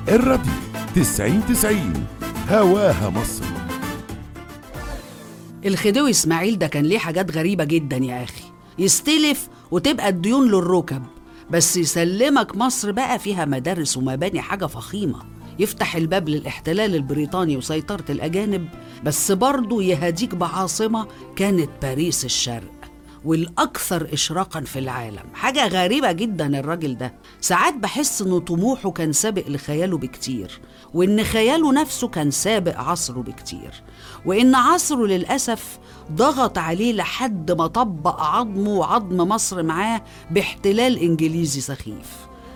الراديو تسعين تسعين هواها مصر الخديوي اسماعيل ده كان ليه حاجات غريبة جدا يا أخي يستلف وتبقى الديون للركب بس يسلمك مصر بقى فيها مدارس ومباني حاجة فخيمة يفتح الباب للاحتلال البريطاني وسيطرة الأجانب بس برضه يهديك بعاصمة كانت باريس الشرق والأكثر إشراقا في العالم حاجة غريبة جدا الراجل ده ساعات بحس إنه طموحه كان سابق لخياله بكتير وإن خياله نفسه كان سابق عصره بكتير وإن عصره للأسف ضغط عليه لحد ما طبق عظمه وعظم مصر معاه باحتلال إنجليزي سخيف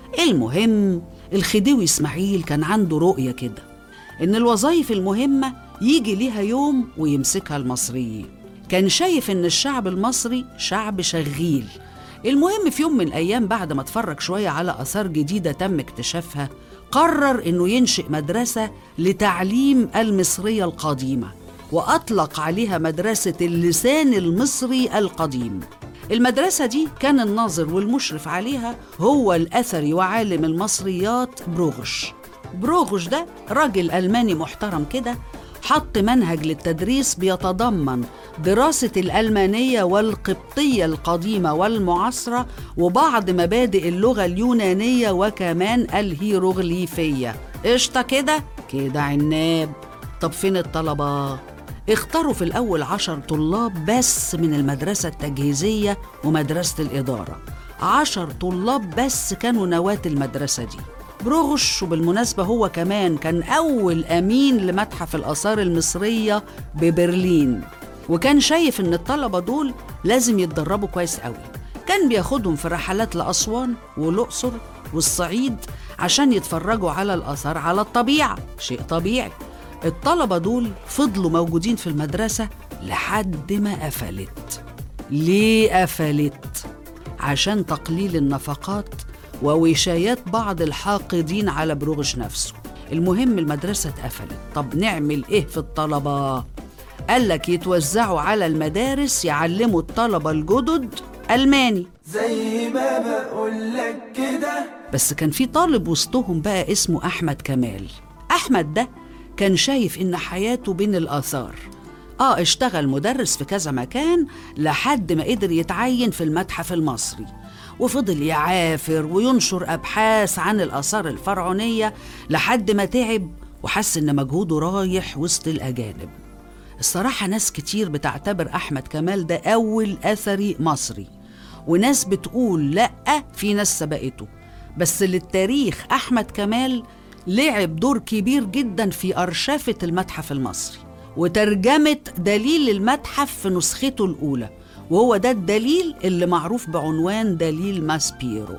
المهم الخديوي إسماعيل كان عنده رؤية كده إن الوظائف المهمة يجي ليها يوم ويمسكها المصريين كان شايف إن الشعب المصري شعب شغيل المهم في يوم من الأيام بعد ما اتفرج شوية على آثار جديدة تم اكتشافها قرر إنه ينشئ مدرسة لتعليم المصرية القديمة وأطلق عليها مدرسة اللسان المصري القديم المدرسة دي كان الناظر والمشرف عليها هو الأثري وعالم المصريات بروغش بروغش ده راجل ألماني محترم كده حط منهج للتدريس بيتضمن دراسة الألمانية والقبطية القديمة والمعاصرة وبعض مبادئ اللغة اليونانية وكمان الهيروغليفية قشطة كده؟ كده عناب طب فين الطلبة؟ اختاروا في الأول عشر طلاب بس من المدرسة التجهيزية ومدرسة الإدارة عشر طلاب بس كانوا نواة المدرسة دي بروغش وبالمناسبة هو كمان كان أول أمين لمتحف الآثار المصرية ببرلين وكان شايف إن الطلبة دول لازم يتدربوا كويس قوي كان بياخدهم في رحلات لأسوان والأقصر والصعيد عشان يتفرجوا على الآثار على الطبيعة شيء طبيعي الطلبة دول فضلوا موجودين في المدرسة لحد ما قفلت ليه قفلت؟ عشان تقليل النفقات ووشايات بعض الحاقدين على بروغش نفسه المهم المدرسة اتقفلت طب نعمل ايه في الطلبة؟ قال لك يتوزعوا على المدارس يعلموا الطلبة الجدد ألماني زي ما بقولك كده بس كان في طالب وسطهم بقى اسمه أحمد كمال أحمد ده كان شايف إن حياته بين الآثار آه اشتغل مدرس في كذا مكان لحد ما قدر يتعين في المتحف المصري وفضل يعافر وينشر أبحاث عن الآثار الفرعونية لحد ما تعب وحس إن مجهوده رايح وسط الأجانب الصراحة ناس كتير بتعتبر أحمد كمال ده أول أثري مصري وناس بتقول لأ في ناس سبقته بس للتاريخ أحمد كمال لعب دور كبير جدا في أرشفة المتحف المصري وترجمة دليل المتحف في نسخته الأولى وهو ده الدليل اللي معروف بعنوان دليل ماسبيرو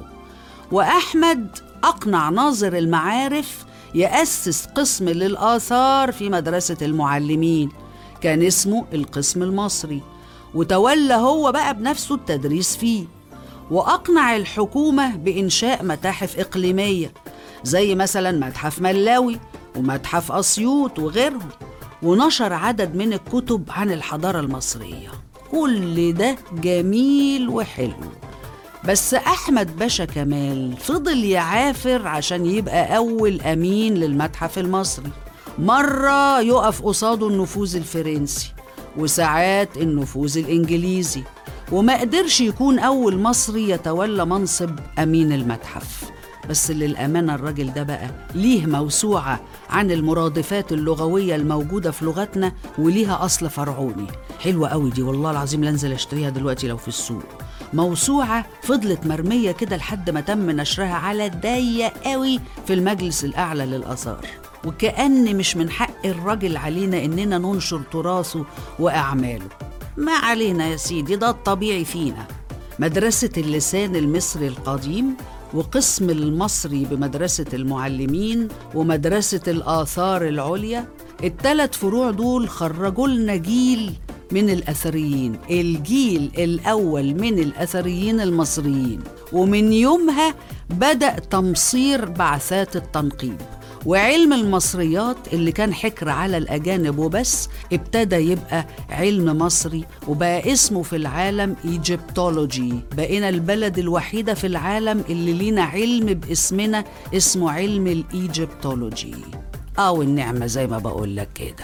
وأحمد أقنع ناظر المعارف يأسس قسم للآثار في مدرسة المعلمين كان اسمه القسم المصري وتولى هو بقى بنفسه التدريس فيه وأقنع الحكومة بإنشاء متاحف إقليمية زي مثلا متحف ملاوي ومتحف أسيوط وغيرهم ونشر عدد من الكتب عن الحضارة المصرية كل ده جميل وحلو بس أحمد باشا كمال فضل يعافر عشان يبقى أول أمين للمتحف المصري مرة يقف قصاده النفوذ الفرنسي وساعات النفوذ الإنجليزي وما قدرش يكون أول مصري يتولى منصب أمين المتحف بس للأمانة الراجل ده بقى ليه موسوعة عن المرادفات اللغوية الموجودة في لغتنا وليها أصل فرعوني حلوة قوي دي والله العظيم لانزل اشتريها دلوقتي لو في السوق موسوعة فضلت مرمية كده لحد ما تم نشرها على الضيق قوي في المجلس الأعلى للآثار وكأن مش من حق الراجل علينا إننا ننشر تراثه وأعماله ما علينا يا سيدي ده الطبيعي فينا مدرسة اللسان المصري القديم وقسم المصري بمدرسة المعلمين ومدرسة الآثار العليا التلات فروع دول خرجوا لنا جيل من الأثريين الجيل الأول من الأثريين المصريين ومن يومها بدأ تمصير بعثات التنقيب وعلم المصريات اللي كان حكر على الأجانب وبس ابتدى يبقى علم مصري وبقى اسمه في العالم ايجيبتولوجي بقينا البلد الوحيدة في العالم اللي لينا علم باسمنا اسمه علم الايجيبتولوجي اه والنعمة زي ما بقول لك كده